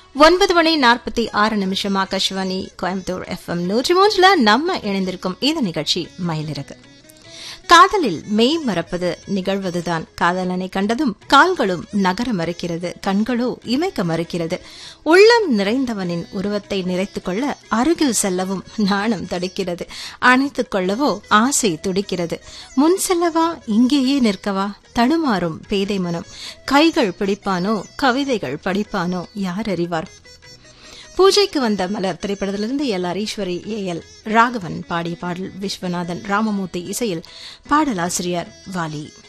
ஒன்பது மணி நாற்பத்தி ஆறு நிமிஷம் ஆகாஷ்வாணி கோயம்புத்தூர் எஃப்எம் நூற்றி மூன்றுல நம்ம இணைந்திருக்கும் இந்த நிகழ்ச்சி மயிலிறகு காதலில் மெய் மறப்பது நிகழ்வதுதான் காதலனை கண்டதும் கால்களும் நகர மறுக்கிறது கண்களோ இமைக்க மறுக்கிறது உள்ளம் நிறைந்தவனின் உருவத்தை நிறைத்துக் கொள்ள அருகில் செல்லவும் நாணம் தடுக்கிறது அணைத்துக் கொள்ளவோ ஆசை துடிக்கிறது முன் செல்லவா இங்கேயே நிற்கவா தடுமாறும் பேதை மனம் கைகள் பிடிப்பானோ கவிதைகள் படிப்பானோ யார் அறிவார் பூஜைக்கு வந்த மலர் திரைப்படத்திலிருந்து எல் ஹரீஸ்வரி ஏ எல் ராகவன் பாடிய பாடல் விஸ்வநாதன் ராமமூர்த்தி இசையில் பாடலாசிரியர் வாலி